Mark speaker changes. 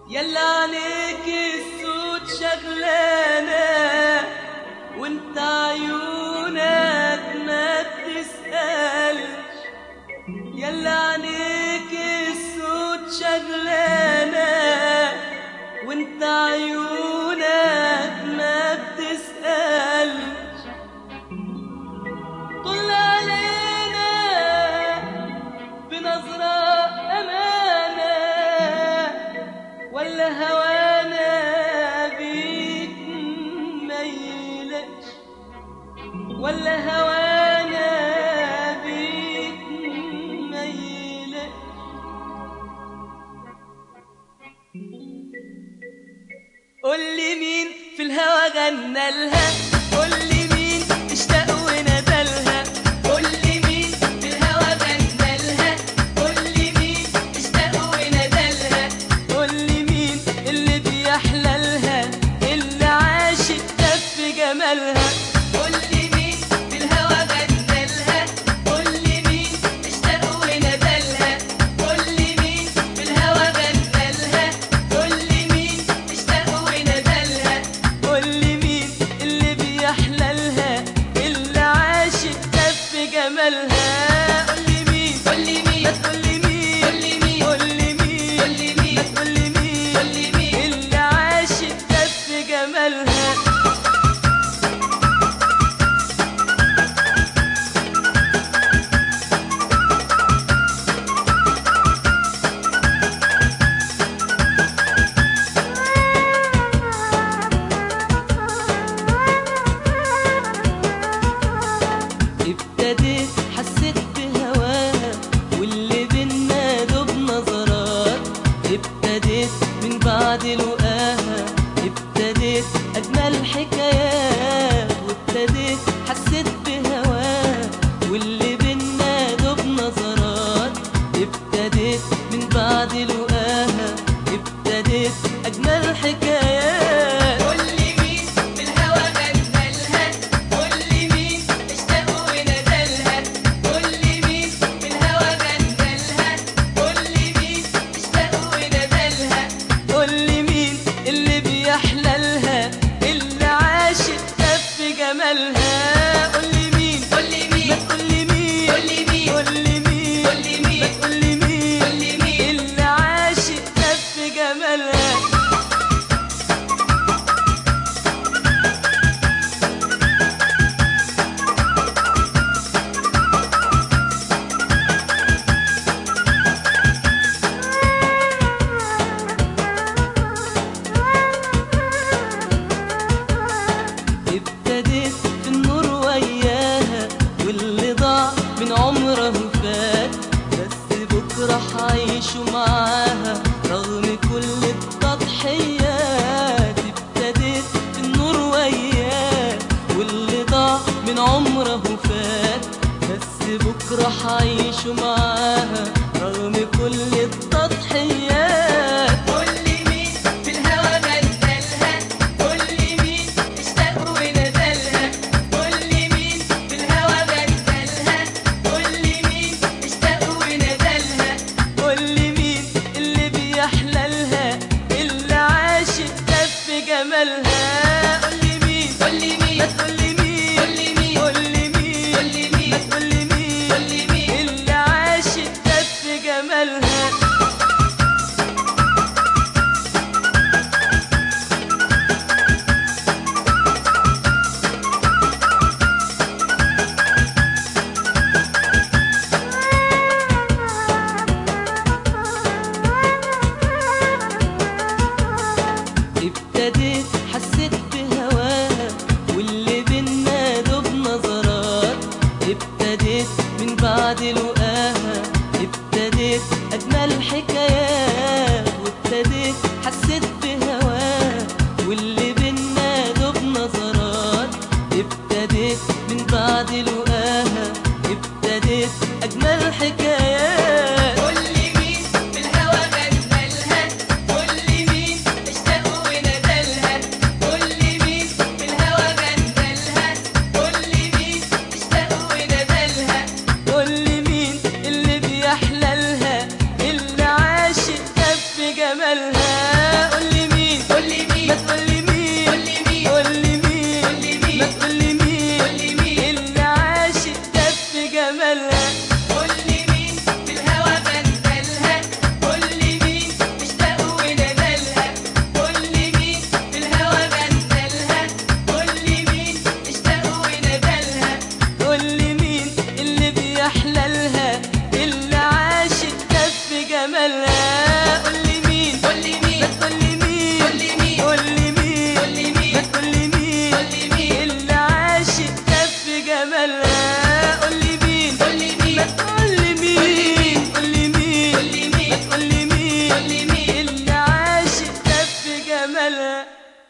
Speaker 1: يلا عليك السود شغلانة وانت عيونك ما بتسألش يلا عليك السود شغلانة وانت عيونك ما بتسألش طل علينا بنظرة أمانة ولا هوانا بيك ميلش ولا هوانا بيك ميلش قول لي مين في الهوى غنى لها قول لي مين اشتاق وندلها قول لي مين في الهوى غنى لها قول لي مين اشتاق وندلها قول لي مين اللي بيحلى لها اللي عاشق دف جمالها قول لي مين في الهوى غنى لها قول لي مين اشتاق وندلها قول لي مين في الهوى غنى لها قول لي مين اشتاق وندلها قول لي مين اللي بيحلى لها اللي عاشق دف جمالها قول لي مين قول لي مين ما تقول لي مين قول لي مين قول لي مين قول لي مين ما تقول لي مين قول لي مين اللي عاشق دف جمالها ابتديت حسيت بهواها واللي بينا دوب نظرات ابتديت من بعد لقاها ابتديت اجمل حكايات وابتديت حسيت بهواها واللي بينا دوب نظرات ابتديت من بعد لقاها ابتديت اجمل حكايات قول لي مين في الهوى غنى لها قول لي مين اشتاق وندلها قول لي مين في الهوى غنى لها قول لي مين اشتاق وندلها قول لي مين اللي بيحلى لها اللي عاشق دف جمالها قول لي مين قول لي مين ما تقول لي مين قول لي مين قول لي مين قول لي مين ما تقول لي مين قول لي مين اللي عاشق دف جمالها ابتديت في النور وياها واللي ضاع من عمره فات بس بكرة حعيشه معاها رغم كل التضحيات ابتديت في النور وياها واللي ضاع من عمره فات بس بكرة حعيشه معاها رغم كل التضحيات قول لي مين في الهوى غنى قول لي مين اشتاق وندلها قول لي مين في الهوى غنى قول لي مين اشتاق وندلها قول لي مين اللي بيحلى لها اللي عاشق دف جمالها قول لي مين قول لي مين ما تقول لي مين قول لي مين قول لي مين قول لي مين ما تقول لي مين قول لي مين اللي عاشق دف جمالها ابتديت حسيت بهواها واللي بينا دوب نظرات ابتديت من بعد لقاها ابتديت اجمل حكايات وابتديت حسيت بهواها واللي بينا دوب نظرات ابتديت من بعد لقاها ابتديت اجمل حكايات قول لي مين في الهوى غنى لها قول لي مين اشتاق وندلها قول لي مين في الهوى غنى لها قول لي مين اشتاق وندلها قول لي مين اللي بيحلى لها اللي عاشق دف جمالها ما تقوليش